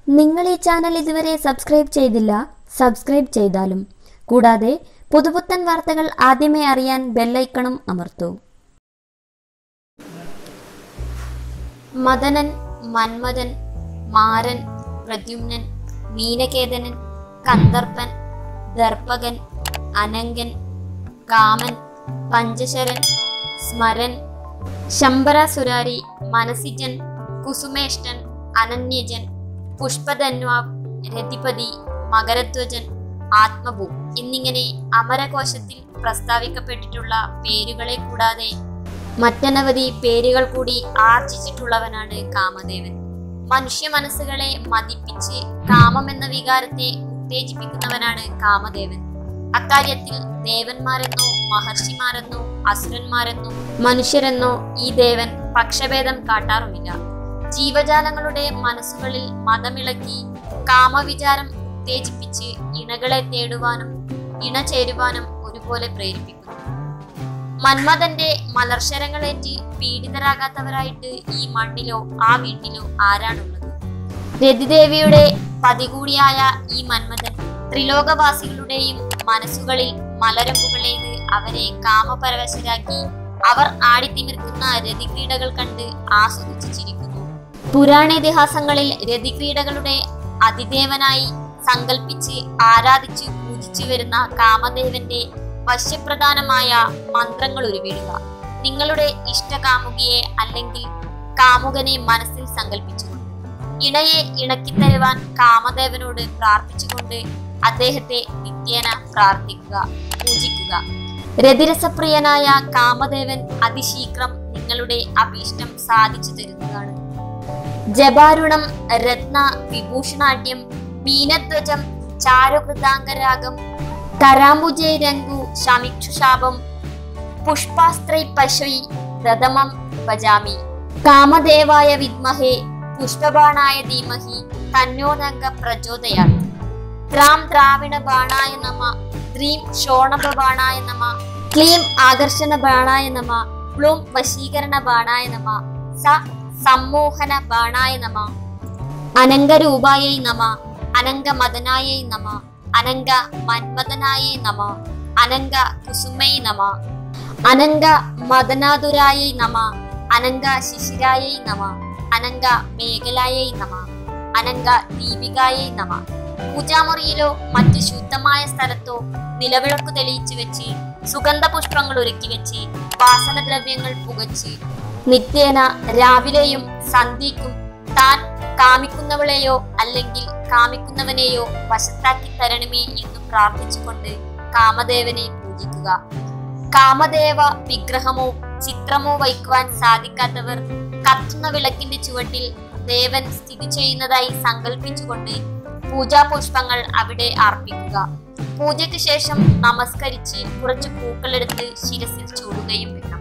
നിങ്ങൾ ഈ ചാനൽ ഇതുവരെ സബ്സ്ക്രൈബ് ചെയ്തില്ല സബ്സ്ക്രൈബ് ചെയ്താലും കൂടാതെ പുതുപുത്തൻ വാർത്തകൾ ആദ്യമേ അറിയാൻ ബെല്ലൈക്കണും അമർത്തൂ മദനൻ മന്മഥൻ മാരൻ പ്രദ്യുമ്നൻ മീനകേതനൻ കന്ദർപ്പൻ ദർപ്പകൻ അനങ്കൻ കാമൻ പഞ്ചശരൻ സ്മരൻ ശമ്പരാസുരാരി മനസിജൻ കുസുമേഷ്ടൻ അനന്യജൻ പുഷ്പധന്വാവ് രതിപതി മകരധ്വജൻ ആത്മഭൂ എന്നിങ്ങനെ അമരകോശത്തിൽ പ്രസ്താവിക്കപ്പെട്ടിട്ടുള്ള പേരുകളെ കൂടാതെ മറ്റനവധി പേരുകൾ കൂടി ആർജിച്ചിട്ടുള്ളവനാണ് കാമദേവൻ മനുഷ്യ മനസ്സുകളെ മതിപ്പിച്ച് കാമം എന്ന വികാരത്തെ ഉത്തേജിപ്പിക്കുന്നവനാണ് കാമദേവൻ അക്കാര്യത്തിൽ ദേവന്മാരെന്നോ മഹർഷിമാരെന്നോ അസുരന്മാരെന്നോ മനുഷ്യരെന്നോ ഈ ദേവൻ പക്ഷഭേദം കാട്ടാറുമില്ല ജീവജാലങ്ങളുടെ മനസ്സുകളിൽ മതമിളക്കി കാമവിചാരം ഉത്തേജിപ്പിച്ച് ഇണകളെ തേടുവാനും ഇണ ചേരുവാനും ഒരുപോലെ പ്രേരിപ്പിക്കുന്നു മന്മഥന്റെ മലർശരങ്ങളേറ്റ് പീഡിതരാകാത്തവരായിട്ട് ഈ മണ്ണിലോ ആ വീട്ടിലോ ആരാണുള്ളത് രതിദേവിയുടെ പതി കൂടിയായ ഈ മന്മഥൻ ത്രിലോകവാസികളുടെയും മനസ്സുകളിൽ മലരമ്പുകളേത് അവരെ കാമപരവശരാക്കി അവർ ആടിത്തിമിർക്കുന്ന രതിക്രീഡകൾ കണ്ട് ആസ്വദിച്ചു ചിരിക്കുന്നു പുരാണേതിഹാസങ്ങളിൽ രതിക്രീഡകളുടെ അതിദേവനായി സങ്കല്പിച്ച് ആരാധിച്ച് പൂജിച്ചു വരുന്ന കാമദേവന്റെ വശ്യപ്രധാനമായ മന്ത്രങ്ങൾ ഉരുവിടുക നിങ്ങളുടെ ഇഷ്ടകാമുകിയെ അല്ലെങ്കിൽ കാമുകനെ മനസ്സിൽ സങ്കല്പിച്ചുകൊണ്ട് ഇണയെ ഇണക്കിത്തരുവാൻ കാമദേവനോട് പ്രാർത്ഥിച്ചുകൊണ്ട് അദ്ദേഹത്തെ നിത്യേന പ്രാർത്ഥിക്കുക പൂജിക്കുക രതിരസപ്രിയനായ കാമദേവൻ അതിശീഘ്രം നിങ്ങളുടെ അഭീഷ്ടം സാധിച്ചു തരുന്നതാണ് ജപാരുണം രത്ന വിഭൂഷണാഢ്യം മീനധ്വജം ചാരുകൃതാംഗരാഗം കരാംബുജേ രംഗു ശമിക്ഷുശാപം പുഷ്പാസ്ത്രൈ പശൈ ദദമം ഭജാമി കാമദേവായ വിദ്മഹേ പുഷ്പബാണായ ധീമഹി തന്നോദംഗ പ്രചോദയാൽ ത്രാം ദ്രാവിണ ബാണായ നമ ദ്രീം ഷോണഭ ബാണായ നമ ക്ലീം ആകർഷണ ബാണായ നമ പ്ലൂം വശീകരണ ബാണായ നമ സ സമ്മോഹന ബാണായ നമ അനങ്കരൂപായൈ നമ അനങ്ക മദനായൈ നമ അനങ്ക മന്മദനായൈ നമ അനങ്ക കുസുമൈ നമ അനങ്ക മദനാതുരായൈ നമ അനങ്ക ശിശിരായൈ നമ അനങ്ക മേഖലായൈ നമ അനങ്ക ദീപികായൈ നമ പൂജാമുറിയിലോ മറ്റ് ശുദ്ധമായ സ്ഥലത്തോ നിലവിളക്ക് തെളിയിച്ചു വെച്ച് സുഗന്ധ പുഷ്പങ്ങൾ ഒരുക്കി വെച്ച് വാസനദ്രവ്യങ്ങൾ പുകച്ച് നിത്യേന രാവിലെയും സന്ധ്യയ്ക്കും താൻ കാമിക്കുന്നവളെയോ അല്ലെങ്കിൽ കാമിക്കുന്നവനെയോ വശത്താക്കി തരണമേ എന്ന് പ്രാർത്ഥിച്ചുകൊണ്ട് കാമദേവനെ പൂജിക്കുക കാമദേവ വിഗ്രഹമോ ചിത്രമോ വയ്ക്കുവാൻ സാധിക്കാത്തവർ കത്തുന്ന വിളക്കിന്റെ ചുവട്ടിൽ ദേവൻ സ്ഥിതി ചെയ്യുന്നതായി സങ്കല്പിച്ചുകൊണ്ട് പൂജാപുഷ്പങ്ങൾ അവിടെ അർപ്പിക്കുക പൂജയ്ക്ക് ശേഷം നമസ്കരിച്ച് കുറച്ച് പൂക്കളെടുത്ത് ശിരസിൽ ചൂടുകയും വേണം